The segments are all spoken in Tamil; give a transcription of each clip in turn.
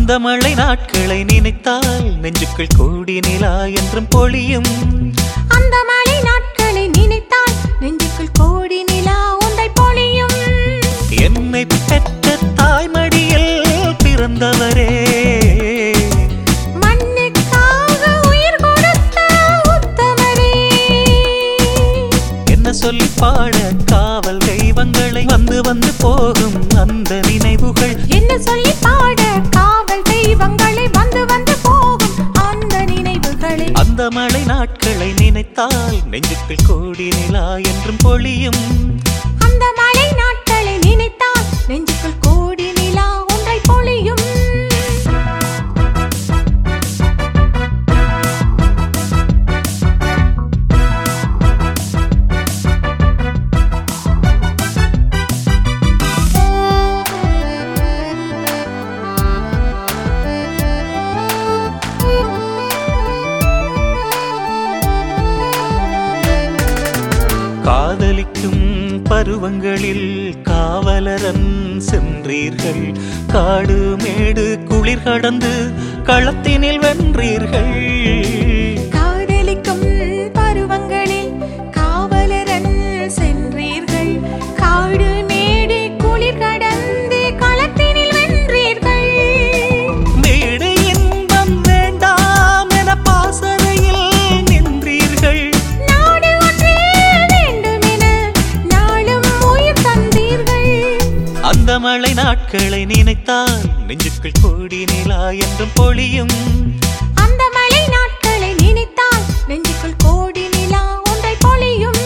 அந்த மழை நாட்களை நினைத்தால் நெஞ்சுக்குள் கோடி நிலா என்றும் பொழியும் அந்த மழை நாட்களை நினைத்தால் நெஞ்சுக்குள் கோடி நிலா ஒன்றை பொழியும் என்னை பெற்ற தாய்மடியில் பிறந்தவரே மண்ணுக்காக உயிர் கொடுத்த உத்தமரே என்ன சொல்லி பாட காவல் தெய்வங்களை வந்து வந்து போகும் அந்த நினைவுகள் என்ன சொல்லி பாட காவல் தெய்வங்களை வந்து வந்து போகும் அந்த நினைவுகளை அந்த மழை நாட்களை நினைத்தால் நெஞ்சுக்குள் கோடி நிலா என்றும் பொழியும் அந்த மழை நாட்களை நினைத்தால் நெஞ்சுக்குள் கோடி நிலா ஒன்றை பொழியும் காதலிக்கும் பருவங்களில் காவலரன் சென்றீர்கள் காடு மேடு குளிர் கடந்து களத்தினில் வென்றீர்கள் காதலிக்கும் பருவங்களில் காவலரன் சென்றீர்கள் காடு மேடு குளிர் கடந்து களத்தினில் வென்றீர்கள் வீடு இன்பம் வேண்டாம் என பாசறையில் நின்றீர்கள் நாடு ஒன்றே வேண்டுமென நாளும் உயிர் தந்தீர்கள் அந்த மழை நாட்களை நினைத்தால் நெஞ்சுக்குள் கோடி நிலா என்றும் பொழியும் அந்த மழை நாட்களை நினைத்தால் நெஞ்சுக்குள் கோடி நிலா ஒன்றை பொழியும்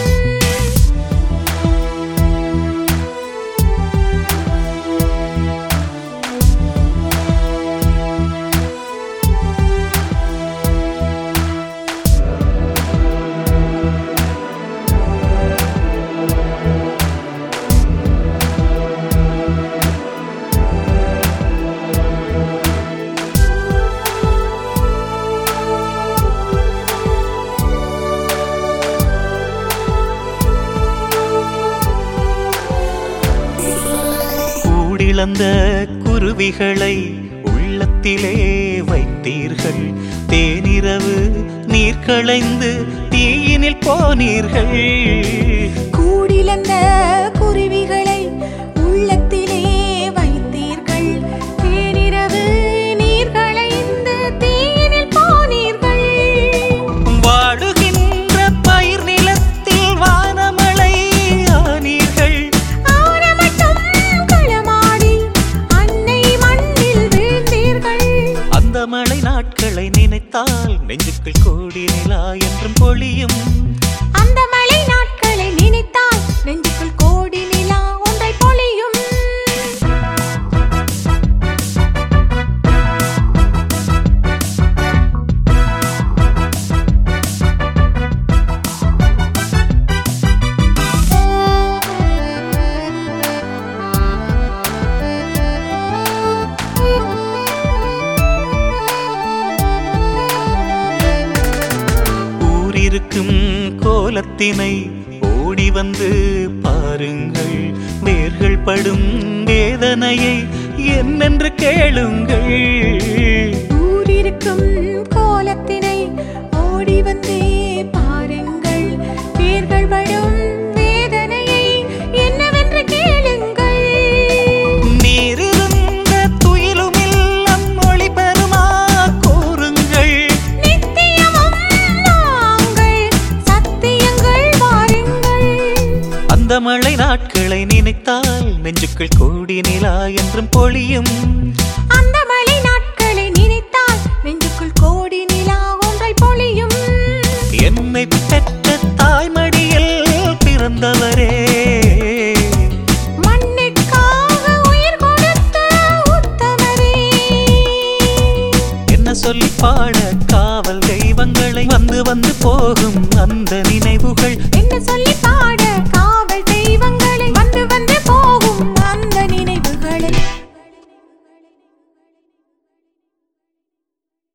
கூடிழந்த குருவிகளை உள்ளத்திலே வைத்தீர்கள் தேனிரவு நீர் களைந்து தீயினில் போனீர்கள் கூடிலந்த குருவிகளை உள்ளத்திலே வைத்தீர்கள் தேனிரவு நீர் களைந்து தீயினில் போனீர்கள் வாடுகின்ற பயிர் நிலத்தில் வானமழை ஆனீர்கள் ஆன மட்டும் களமாடி அன்னை மண்ணில் வீழ்ந்தீர்கள் அந்த மழை நாட்களை நினைத்தால் நெஞ்சுக்குள் கோடி நிலா என்றும் பொழியும் அந்த மழை நாட்களை நினைத்தால் நெஞ்சுக்குள் கோடி நிலா ஒன்றை பொழியும் ஊரிருக்கும் கோலத்தினை ஓடி வந்து பாருங்கள் வேர்கள் படும் வேதனையை என்னென்று கேளுங்கள் ஊரிருக்கும் கோலத்தினை ஓடி வந்தே பாருங்கள் பேர்கள் படும் வேதனையை என்னவென்று கேளுங்கள் நீரிருந்த துயிலுமில்லம் ஒளி பெறுமா கூறுங்கள் நித்தியமும் நாங்கள் சத்தியங்கள் வாருங்கள் அந்த மழை நாட்களை நினைத்தால் நெஞ்சுக்குள் கோடி நிலா என்றும் பொழியும் அந்த மழை நாட்களை நினைத்தால் நெஞ்சுக்குள் கோடி நிலா ஒன்றை பொழியும் என்னை பெற்ற தாய்மடியில் பிறந்தவரே மண்ணுக்காக உயிர் கொடுத்த உத்தமரே என்ன சொல்லி பாட காவல் தெய்வங்களை வந்து வந்து போகும் அந்த நினைவுகள் என்ன சொல்லி பாட